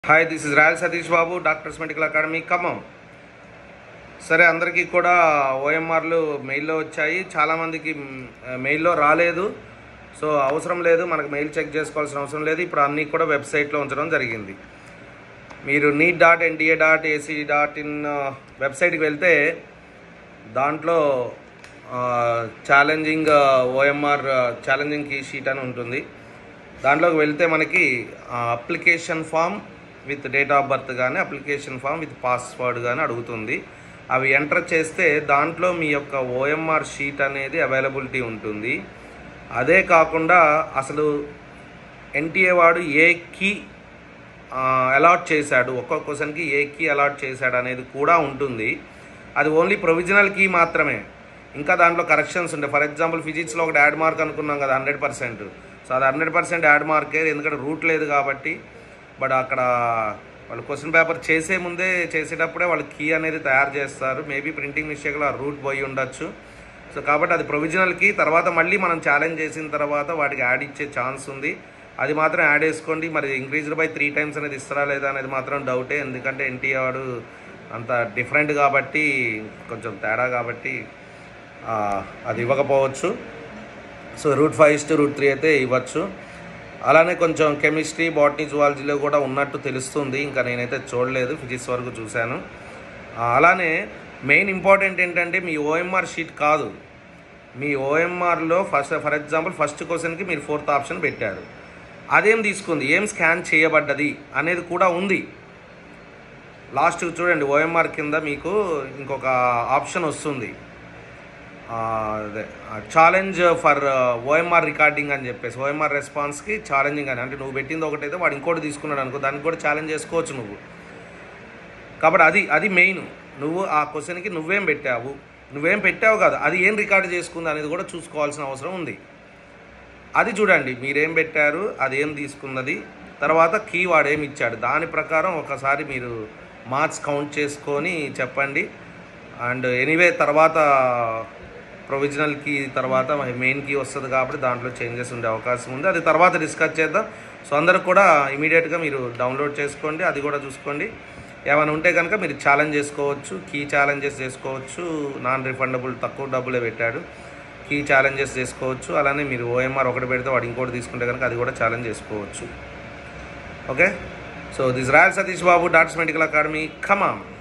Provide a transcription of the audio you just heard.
hi this is Royal Satish Babu doctors medical academy Khammam సరే అందరికీ కూడా ఓఎంఆర్లు మెయిల్లో వచ్చాయి చాలామందికి మ్, మెయిల్లో రాలేదు సో అవసరం లేదు మనకు మెయిల్ చెక్ చేసుకోవాల్సిన అవసరం లేదు ఇప్పుడు అన్నీ కూడా వెబ్సైట్లో ఉంచడం జరిగింది మీరు NEET dot NTA dot AC dot in వెబ్సైట్కి వెళ్తే దాంట్లో challenging OMR challenging key sheet అని ఉంటుంది దాంట్లోకి వెళ్తే మనకి application form with date of birth కానీ అప్లికేషన్ ఫామ్ విత్ పాస్వర్డ్ కానీ అడుగుతుంది అవి ఎంటర్ చేస్తే దాంట్లో మీ యొక్క ఓఎంఆర్ షీట్ అనేది అవైలబిలిటీ ఉంటుంది అదే కాకుండా అసలు ఎన్టీఏ వాడు ఏ కీ అలాట్ చేశాడు ఒక్కొక్క క్వశ్చన్కి ఏ కీ అలాట్ చేశాడు అనేది కూడా ఉంటుంది అది ఓన్లీ ప్రొవిజనల్ కీ మాత్రమే ఇంకా దాంట్లో కరెక్షన్స్ ఉంటాయి ఫర్ ఎగ్జాంపుల్ ఫిజిక్స్లో ఒకటి యాడ్ మార్క్ అనుకున్నాం కదా హండ్రెడ్ పర్సెంట్ సో అది హండ్రెడ్ పర్సెంట్ యాడ్ మార్కే ఎందుకంటే రూట్ లేదు కాబట్టి బట్ అక్కడ వాళ్ళు క్వశ్చన్ పేపర్ చేసే ముందే చేసేటప్పుడే వాళ్ళు కీ అనేది తయారు చేస్తారు మేబీ ప్రింటింగ్ మిస్టేక్లో ఆ రూట్ పోయి ఉండొచ్చు సో కాబట్టి అది ప్రొవిజనల్ కీ తర్వాత మళ్ళీ మనం ఛాలెంజ్ చేసిన తర్వాత వాటికి యాడ్ ఇచ్చే ఛాన్స్ ఉంది అది మాత్రం యాడ్ చేసుకోండి మరి ఇంక్రీజ్డ్ బై త్రీ టైమ్స్ అనేది ఇస్తారా లేదా అనేది మాత్రం డౌటే ఎందుకంటే ఎన్టీఆర్ వాడు అంత డిఫరెంట్ కాబట్టి కొంచెం తేడా కాబట్టి ఆ, అది ఇవ్వకపోవచ్చు so root five is to root three అయితే ఇవ్వచ్చు అలానే కొంచెం కెమిస్ట్రీ బాటనీ జువాలజీలో కూడా ఉన్నట్టు తెలుస్తుంది ఇంకా నేనైతే చూడలేదు ఫిజిక్స్ వరకు చూశాను ఆ, అలానే మెయిన్ ఇంపార్టెంట్ ఏంటంటే మీ ఓఎంఆర్ షీట్ కాదు మీ ఓఎంఆర్లో ఫస్ట్ ఫర్ ఎగ్జాంపుల్ ఫస్ట్ క్వశ్చన్కి మీరు ఫోర్త్ ఆప్షన్ పెట్టారు అదేం తీసుకుంది ఏం స్కాన్ చేయబడ్డది అనేది కూడా ఉంది లాస్ట్ చూడండి ఓఎంఆర్ కింద మీకు ఇంకొక ఆప్షన్ వస్తుంది ఆ, అదే ఛాలెంజ్ ఫర్ ఓఎంఆర్ రికార్డింగ్ అని చెప్పేసి ఓఎంఆర్ రెస్పాన్స్కి ఛాలెంజింగ్ అని అంటే నువ్వు పెట్టింది ఒకటైతే వాడు ఇంకోటి తీసుకున్నాడు అనుకో దానికి కూడా ఛాలెంజ్ చేసుకోవచ్చు నువ్వు కాబట్టి అది అది మెయిన్ నువ్వు ఆ క్వశ్చన్కి నువ్వేం పెట్టావు నువ్వేం పెట్టావు కాదు అది ఏం రికార్డ్ చేసుకుంది అనేది కూడా చూసుకోవాల్సిన అవసరం ఉంది అది చూడండి మీరేం పెట్టారు అది ఏం తీసుకున్నది తర్వాత కీ వాడు ఏమి ఇచ్చాడు దాని ప్రకారం ఒకసారి మీరు మార్క్స్ కౌంట్ చేసుకొని చెప్పండి అండ్ ఎనీవే తర్వాత ప్రొవిజనల్ కీ తర్వాత మెయిన్ కీ వస్తుంది కాబట్టి దాంట్లో చేంజెస్ ఉండే అవకాశం ఉంది అది తర్వాత డిస్కస్ చేద్దాం సో అందరూ కూడా ఇమీడియట్గా మీరు డౌన్లోడ్ చేసుకోండి అది కూడా చూసుకోండి ఏమైనా ఉంటే కనుక మీరు ఛాలెంజ్ చేసుకోవచ్చు కీ ఛాలెంజెస్ చేసుకోవచ్చు నాన్ రిఫండబుల్ తక్కువ డబ్బులే పెట్టాడు కీ ఛాలెంజెస్ చేసుకోవచ్చు అలానే మీరు ఓఎంఆర్ ఒకటి పెడితే వాడు ఇంకోటి తీసుకుంటే కనుక అది కూడా ఛాలెంజ్ చేసుకోవచ్చు okay so this royal Satish Babu doctors medical academy Khammam